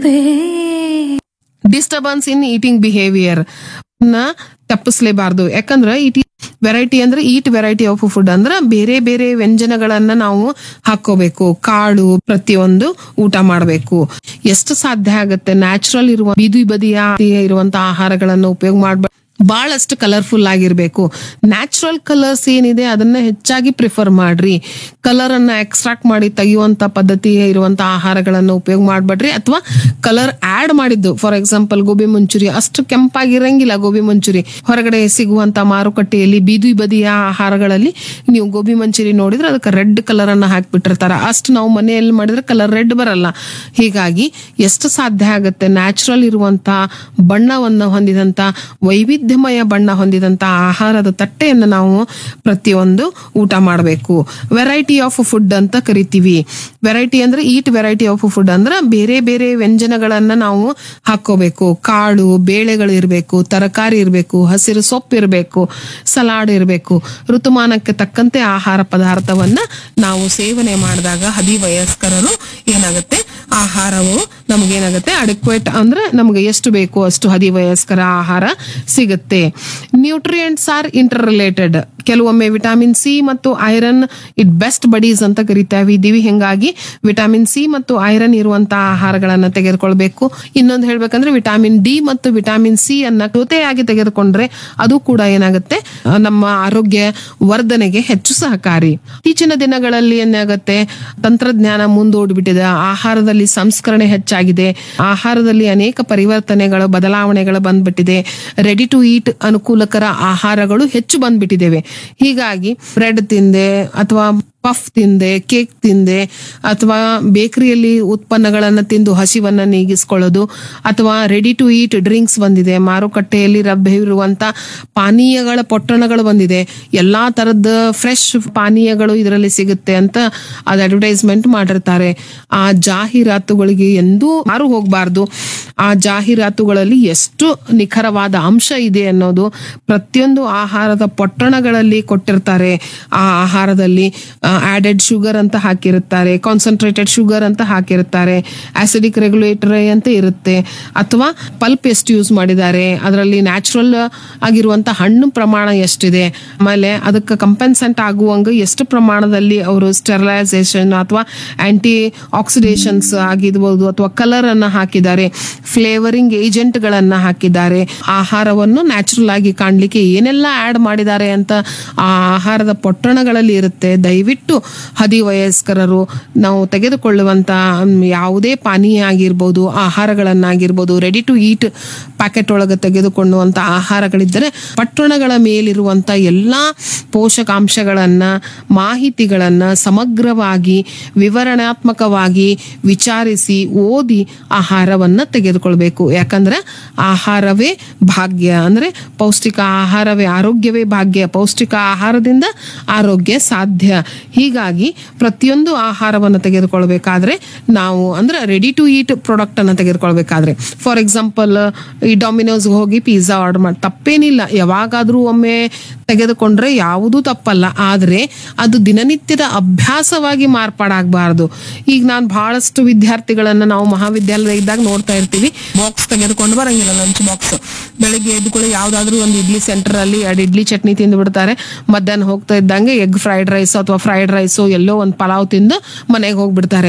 ಎಂದೇ disturbance in eating behaviour ನ ತಪ್ಪಿಸ್ಲೇಬಾರ್ದು ಯಾಕಂದ್ರೆ ಇಟ್ ವೆರೈಟಿ ಅಂದ್ರೆ ಈಟ್ ವೆರೈಟಿ ಆಫ್ ಫುಡ್ ಅಂದ್ರೆ ಬೇರೆ ಬೇರೆ ವ್ಯಂಜನಗಳನ್ನ ನಾವು ಹಾಕೋಬೇಕು ಕಾಳು ಪ್ರತಿಯೊಂದು ಊಟ ಮಾಡಬೇಕು ಎಷ್ಟು ಸಾಧ್ಯ ಆಗುತ್ತೆ ನ್ಯಾಚುರಲ್ ಇರುವ ಬೀದಿ ಬದಿಯ ಇರುವಂತ ಆಹಾರಗಳನ್ನು ಉಪಯೋಗ ಮಾಡ್ಬ ಬಹಳಷ್ಟು ಕಲರ್ಫುಲ್ ಆಗಿರ್ಬೇಕು ನ್ಯಾಚುರಲ್ ಕಲರ್ಸ್ ಏನಿದೆ ಅದನ್ನ ಹೆಚ್ಚಾಗಿ ಪ್ರಿಫರ್ ಮಾಡ್ರಿ ಕಲರ್ ಅನ್ನ ಎಕ್ಸ್ಟ್ರಾಕ್ಟ್ ಮಾಡಿ ತೆಗೆಯುವಂತ ಪದ್ಧತಿ ಇರುವಂತ ಆಹಾರಗಳನ್ನು ಉಪಯೋಗ ಮಾಡ್ಬೇಡ್ರಿ ಅಥವಾ ಕಲರ್ ಆಡ್ ಮಾಡಿದ್ದು ಫಾರ್ ಎಕ್ಸಾಂಪಲ್ ಗೋಬಿ ಮಂಚೂರಿ ಅಷ್ಟು ಕೆಂಪಾಗಿರಂಗಿಲ್ಲ ಗೋಬಿ ಮಂಚೂರಿ ಹೊರಗಡೆ ಸಿಗುವಂತ ಮಾರುಕಟ್ಟೆಯಲ್ಲಿ ಬೀದಿ ಬದಿಯ ಆಹಾರಗಳಲ್ಲಿ ನೀವು ಗೋಬಿ ಮಂಚೂರಿ ನೋಡಿದ್ರೆ ಅದಕ್ಕೆ ರೆಡ್ ಕಲರ್ ಅನ್ನ ಹಾಕ್ಬಿಟ್ಟಿರ್ತಾರ ಅಷ್ಟು ನಾವು ಮನೆಯಲ್ಲಿ ಮಾಡಿದ್ರೆ ಕಲರ್ ರೆಡ್ ಬರಲ್ಲ ಹೀಗಾಗಿ ಎಷ್ಟು ಸಾಧ್ಯ ಆಗುತ್ತೆ ನ್ಯಾಚುರಲ್ ಇರುವಂತ ಬಣ್ಣವನ್ನು ಹೊಂದಿದಂತ ವೈವಿಧ್ಯಮಯ ಬಣ್ಣ ಹೊಂದಿದಂತ ಆಹಾರದ ತಟ್ಟೆಯನ್ನು ನಾವು ಪ್ರತಿಯೊಂದು ಊಟ ಮಾಡಬೇಕು ವೆರೈಟಿ ಆಫ್ ಫುಡ್ ಅಂತ ಕರಿತೀವಿ ವೆರೈಟಿ ಅಂದ್ರೆ ಈಟ್ ವೆರೈಟಿ ಆಫ್ ಫುಡ್ ಅಂದ್ರೆ ಬೇರೆ ಬೇರೆ ವ್ಯಂಜನಗಳನ್ನ ನಾವು ಹಾಕೋಬೇಕು ಕಾಳು ಬೇಳೆಗಳು ಇರಬೇಕು ತರಕಾರಿ ಇರಬೇಕು ಹಸಿರು ಸೊಪ್ಪು ಇರಬೇಕು ಸಲಾಡ್ ಇರಬೇಕು ಋತುಮಾನಕ್ಕೆ ತಕ್ಕಂತೆ ಆಹಾರ ಪದಾರ್ಥವನ್ನ ನಾವು ಸೇವನೆ ಮಾಡಿದಾಗ ಹದಿ ವಯಸ್ಕರರು ಏನಾಗುತ್ತೆ ಆಹಾರವು ನಮಗೇನಾಗುತ್ತೆ ಅಡಿಕ್ವೇಟ್ ಅಂದ್ರೆ ನಮ್ಗೆ ಎಷ್ಟು ಬೇಕು ಅಷ್ಟು ಹದಿ ವಯಸ್ಕರ ಆಹಾರ ಸಿಗುತ್ತೆ ನ್ಯೂಟ್ರಿಯೆಂಟ್ಸ್ ಆರ್ ಇಂಟರ್ ರಿಲೇಟೆಡ್ ಕೆಲವೊಮ್ಮೆ ವಿಟಮಿನ್ ಸಿ ಮತ್ತು ಐರನ್ ಇಟ್ ಬೆಸ್ಟ್ ಬಡೀಸ್ ಅಂತ ಕರಿತಾ ಇದ್ದೀವಿ ಹಿಂಗಾಗಿ ವಿಟಮಿನ್ ಸಿ ಮತ್ತು ಐರನ್ ಇರುವಂತಹ ಆಹಾರಗಳನ್ನ ತೆಗೆದುಕೊಳ್ಬೇಕು ಇನ್ನೊಂದು ಹೇಳ್ಬೇಕಂದ್ರೆ ವಿಟಮಿನ್ ಡಿ ಮತ್ತು ವಿಟಮಿನ್ ಸಿ ಅನ್ನ ಜೊತೆಯಾಗಿ ತೆಗೆದುಕೊಂಡ್ರೆ ಅದು ಕೂಡ ಏನಾಗುತ್ತೆ ಆ, ನಮ್ಮ ಆರೋಗ್ಯ ವರ್ಧನೆಗೆ ಹೆಚ್ಚು ಸಹಕಾರಿ ಇತ್ತೀಚಿನ ದಿನಗಳಲ್ಲಿ ಏನಾಗುತ್ತೆ ತಂತ್ರಜ್ಞಾನ ಮುಂದೂಡ್ಬಿಟ್ಟಿದೆ ಆಹಾರದಲ್ಲಿ ಸಂಸ್ಕರಣೆ ಹೆಚ್ಚಾಗಿದೆ ಆಹಾರದಲ್ಲಿ ಅನೇಕ ಪರಿವರ್ತನೆಗಳು ಬದಲಾವಣೆಗಳು ಬಂದ್ಬಿಟ್ಟಿದೆ ರೆಡಿ ಟು ಈಟ್ ಅನುಕೂಲಕರ ಆಹಾರಗಳು ಹೆಚ್ಚು ಬಂದ್ಬಿಟ್ಟಿದ್ದೇವೆ ಹೀಗಾಗಿ ಬ್ರೆಡ್ ತಿಂದೆ ಅಥವಾ ಪಫ್ ತಿಂದೆ ಕೇಕ್ ತಿಂದೆ ಅಥವಾ ಬೇಕರಿಯಲ್ಲಿ ಉತ್ಪನ್ನಗಳನ್ನು ತಿಂದು ಹಸಿವನ್ನ ನೀಗಿಸ್ಕೊಳ್ಳೋದು ಅಥವಾ ರೆಡಿ ಟು ಈಟ್ ಡ್ರಿಂಕ್ಸ್ ಬಂದಿದೆ ಮಾರುಕಟ್ಟೆಯಲ್ಲಿ ಲಭ್ಯವಿರುವಂತ ಪಾನೀಯಗಳ ಪೊಟ್ಟಣಗಳು ಬಂದಿದೆ ಎಲ್ಲಾ ತರದ ಫ್ರೆಶ್ ಪಾನೀಯಗಳು ಇದರಲ್ಲಿ ಸಿಗುತ್ತೆ ಅಂತ ಅದು ಅಡ್ವರ್ಟೈಸ್ಮೆಂಟ್ ಮಾಡಿರ್ತಾರೆ ಆ ಜಾಹೀರಾತುಗಳಿಗೆ ಎಂದೂ ಯಾರು ಹೋಗಬಾರ್ದು ಆ ಜಾಹೀರಾತುಗಳಲ್ಲಿ ಎಷ್ಟು ನಿಖರವಾದ ಅಂಶ ಇದೆ ಅನ್ನೋದು ಪ್ರತಿಯೊಂದು ಆಹಾರದ ಪೊಟ್ಟಣಗಳಲ್ಲಿ ಕೊಟ್ಟಿರ್ತಾರೆ ಆ ಆಹಾರದಲ್ಲಿ ಆಡೆಡ್ ಶುಗರ್ ಅಂತ ಹಾಕಿರುತ್ತಾರೆ ಕಾನ್ಸಂಟ್ರೇಟೆಡ್ ಶುಗರ್ ಅಂತ ಹಾಕಿರುತ್ತಾರೆ ಆಸಿಡಿಕ್ ರೆಗ್ಯುಲೇಟರ್ ಅಂತ ಇರುತ್ತೆ ಅಥವಾ ಪಲ್ಪ್ ಎಷ್ಟು ಯೂಸ್ ಮಾಡಿದ್ದಾರೆ ಅದರಲ್ಲಿ ನ್ಯಾಚುರಲ್ ಆಗಿರುವಂತ ಹಣ್ಣು ಪ್ರಮಾಣ ಎಷ್ಟಿದೆ ಆಮೇಲೆ ಅದಕ್ಕೆ ಕಂಪೆನ್ಸೆಂಟ್ ಆಗುವಂಗ ಎಷ್ಟು ಪ್ರಮಾಣದಲ್ಲಿ ಅವರು ಸ್ಟೆರಿಲೈಸೇಷನ್ ಅಥವಾ ಆಂಟಿ ಆಕ್ಸಿಡೇಷನ್ಸ್ ಆಗಿರ್ಬೋದು ಅಥವಾ ಕಲರ್ ಅನ್ನ ಹಾಕಿದ್ದಾರೆ ಫ್ಲೇವರಿಂಗ್ ಏಜೆಂಟ್ ಗಳನ್ನ ಹಾಕಿದ್ದಾರೆ ಆಹಾರವನ್ನು ನ್ಯಾಚುರಲ್ ಆಗಿ ಕಾಣ್ಲಿಕ್ಕೆ ಏನೆಲ್ಲ ಆಡ್ ಮಾಡಿದ್ದಾರೆ ಅಂತ ಆ ಆಹಾರದ ಪೊಟ್ಟಣಗಳಲ್ಲಿ ಇರುತ್ತೆ ದಯವಿಟ್ಟು ಹದಿ ವಯಸ್ಕರರು ನಾವು ತೆಗೆದುಕೊಳ್ಳುವಂತ ಮ್, ಯಾವುದೇ ಪಾನೀಯ ಆಗಿರ್ಬೋದು ಆಹಾರಗಳನ್ನಾಗಿರ್ಬೋದು ರೆಡಿ ಟು ಈಟ್ ಪ್ಯಾಕೆಟ್ ಒಳಗೆ ತೆಗೆದುಕೊಳ್ಳುವಂತ ಆಹಾರಗಳಿದ್ದರೆ ಪಟ್ಟಣಗಳ ಮೇಲಿರುವಂತ ಎಲ್ಲಾ ಪೋಷಕಾಂಶಗಳನ್ನ ಮಾಹಿತಿಗಳನ್ನ ಸಮಗ್ರವಾಗಿ ವಿವರಣಾತ್ಮಕವಾಗಿ ವಿಚಾರಿಸಿ ಓದಿ ಆಹಾರವನ್ನ ತೆಗೆದುಕೊಳ್ಬೇಕು ಯಾಕಂದ್ರೆ ಆಹಾರವೇ ಭಾಗ್ಯ ಅಂದ್ರೆ ಪೌಷ್ಟಿಕ ಆಹಾರವೇ ಆರೋಗ್ಯವೇ ಭಾಗ್ಯ ಪೌಷ್ಟಿಕ ಆಹಾರದಿಂದ ಆರೋಗ್ಯ ಸಾಧ್ಯ ಹೀಗಾಗಿ ಪ್ರತಿಯೊಂದು ಆಹಾರವನ್ನು ತೆಗೆದುಕೊಳ್ಬೇಕಾದ್ರೆ ನಾವು ಅಂದ್ರೆ ರೆಡಿ ಟು ಈಟ್ ಪ್ರಾಡಕ್ಟ್ ಅನ್ನ ತೆಗೆದುಕೊಳ್ಬೇಕಾದ್ರೆ ಫಾರ್ ಎಕ್ಸಾಂಪಲ್ ಈ ಡೊಮಿನೋಸ್ ಹೋಗಿ ಪಿಜ್ಜಾ ಆರ್ಡರ್ ಮಾಡಿ ತಪ್ಪೇನಿಲ್ಲ ಯಾವಾಗಾದ್ರೂ ಒಮ್ಮೆ ತೆಗೆದುಕೊಂಡ್ರೆ ಯಾವುದೂ ತಪ್ಪಲ್ಲ ಆದ್ರೆ ಅದು ದಿನನಿತ್ಯದ ಅಭ್ಯಾಸವಾಗಿ ಮಾರ್ಪಾಡಾಗಬಾರ್ದು ಈಗ ನಾನು ಬಹಳಷ್ಟು ವಿದ್ಯಾರ್ಥಿಗಳನ್ನ ನಾವು ಮಹಾವಿದ್ಯಾಲಯ ಇದ್ದಾಗ ನೋಡ್ತಾ ಇರ್ತೀವಿ ಬಾಕ್ಸ್ ತೆಗೆದುಕೊಂಡು ಬರಂಗಿಲ್ಲ ಲಂಚ್ ಬಾಕ್ಸ್ ಬೆಳಿಗ್ಗೆ ಎದ್ದು ಕೂಡ ಯಾವ್ದಾದ್ರು ಒಂದು ಇಡ್ಲಿ ಸೆಂಟರ್ ಅಲ್ಲಿ ಎರಡು ಇಡ್ಲಿ ಚಟ್ನಿ ತಿಂದು ಬಿಡ್ತಾರೆ ಮಧ್ಯಾಹ್ನ ಹೋಗ್ತಾ ಇದ್ದಂಗೆ ಎಗ್ ಫ್ರೈಡ್ ರೈಸ್ ಅಥವಾ ಫ್ರೈಡ್ ರೈಸ್ ಎಲ್ಲೋ ಒಂದು ಪಲಾವ್ ತಿಂದು ಮನೆಗೆ ಹೋಗ್ಬಿಡ್ತಾರೆ